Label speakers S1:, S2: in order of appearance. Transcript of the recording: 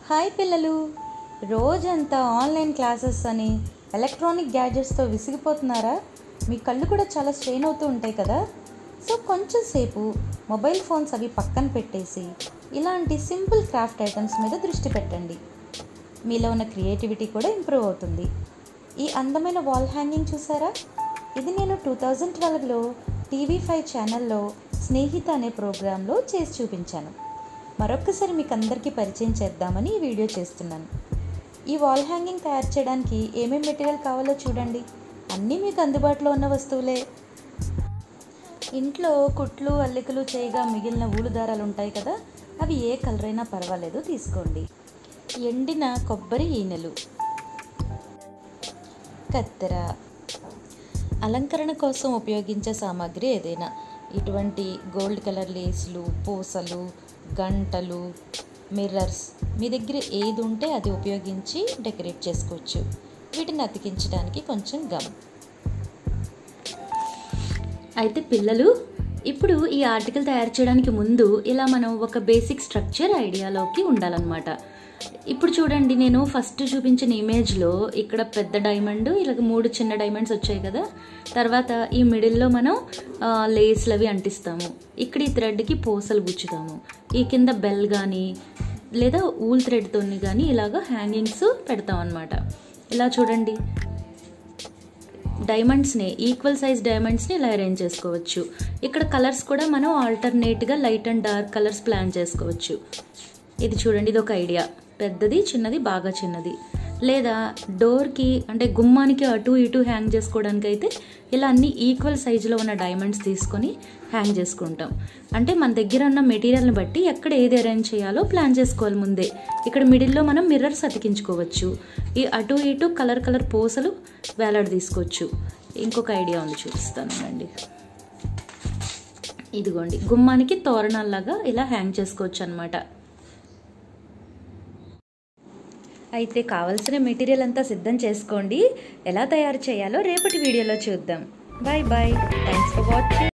S1: hi పిల్లలు రోజంతా online classes అని ఎలక్ట్రానిక్ గ్యాడ్జెట్స్తో విసిగిపోతున్నారా మీ కళ్ళు కూడా చాలా స్ట్రెయిన్ అవుతూ ఉంటాయి కదా సో కొంచెం సేపు మొబైల్ ఫోన్స్ అవి పక్కన పెట్టేసి ఇలాంటి సింపుల్ క్రాఫ్ట్ ఐటమ్స్ మీద దృష్టి పెట్టండి మీలో ఉన్న క్రియేటివిటీ కూడా ఇంప్రూవ్ అవుతుంది ఈ అందమైన వాల్ హ్యాంగింగ్ చూసారా ఇది నేను టూ థౌజండ్ ట్వెల్వ్లో టీవీ ఫైవ్ ఛానల్లో స్నేహిత అనే ప్రోగ్రాంలో చేసి చూపించాను మరొక్కసారి మీకు అందరికీ పరిచయం చేద్దామని ఈ వీడియో చేస్తున్నాను ఈ వాల్ హ్యాంగింగ్ తయారు చేయడానికి ఏమేం మెటీరియల్ కావాలో చూడండి అన్నీ మీకు అందుబాటులో ఉన్న వస్తువులే ఇంట్లో కుట్లు అల్లికలు చేయగా మిగిలిన ఊలు దారాలు ఉంటాయి కదా అవి ఏ కలర్ అయినా పర్వాలేదు తీసుకోండి ఎండిన కొబ్బరి ఈనెలు కత్తెర అలంకరణ కోసం ఉపయోగించే సామాగ్రి ఏదైనా ఇటువంటి గోల్డ్ కలర్ లేస్లు పూసలు గంటలు మిర్రర్స్ మీ దగ్గర ఏది ఉంటే అది ఉపయోగించి డెకరేట్ చేసుకోవచ్చు వీటిని అతికించడానికి కొంచెం గమ్ అయితే పిల్లలు ఇప్పుడు ఈ ఆర్టికల్ తయారు చేయడానికి ముందు ఇలా మనం ఒక బేసిక్ స్ట్రక్చర్ ఐడియాలోకి ఉండాలన్నమాట ఇప్పుడు చూడండి నేను ఫస్ట్ చూపించిన ఇమేజ్లో ఇక్కడ పెద్ద డైమండ్ ఇలాగ మూడు చిన్న డైమండ్స్ వచ్చాయి కదా తర్వాత ఈ మిడిల్లో మనం ఆ, లేస్లు అవి అంటిస్తాము ఇక్కడ ఈ థ్రెడ్కి పూసలు గుచ్చుతాము ఈ కింద బెల్ కానీ లేదా ఊల్ థ్రెడ్తో కానీ ఇలాగ హ్యాంగింగ్స్ పెడతాం అనమాట ఇలా చూడండి డైమండ్స్ని ఈక్వల్ సైజ్ డైమండ్స్ని ఇలా అరేంజ్ చేసుకోవచ్చు ఇక్కడ కలర్స్ కూడా మనం ఆల్టర్నేట్గా light and dark colours plan చేసుకోవచ్చు ఇది చూడండి ఇది ఒక ఐడియా పెద్దది చిన్నది బాగా చిన్నది లేదా డోర్కి అంటే గుమ్మానికి అటు ఇటు హ్యాంగ్ చేసుకోవడానికి అయితే ఇలా అన్ని ఈక్వల్ సైజులో ఉన్న డైమండ్స్ తీసుకొని హ్యాంగ్ చేసుకుంటాం అంటే మన దగ్గర ఉన్న మెటీరియల్ని బట్టి ఎక్కడ ఏది అరేంజ్ చేయాలో ప్లాన్ చేసుకోవాలి ముందే ఇక్కడ మిడిల్లో మనం మిర్రర్స్ అతికించుకోవచ్చు ఈ అటు ఇటు కలర్ కలర్ పూసలు వేలాడ తీసుకోవచ్చు ఇంకొక ఐడియా ఉంది చూపిస్తాను అండి ఇదిగోండి గుమ్మానికి తోరణాల్లాగా ఇలా హ్యాంగ్ చేసుకోవచ్చు అనమాట అయితే కావలసిన మెటీరియల్ అంతా సిద్ధం చేసుకోండి ఎలా తయారు చేయాలో రేపటి వీడియోలో చూద్దాం bye bye thanks for watching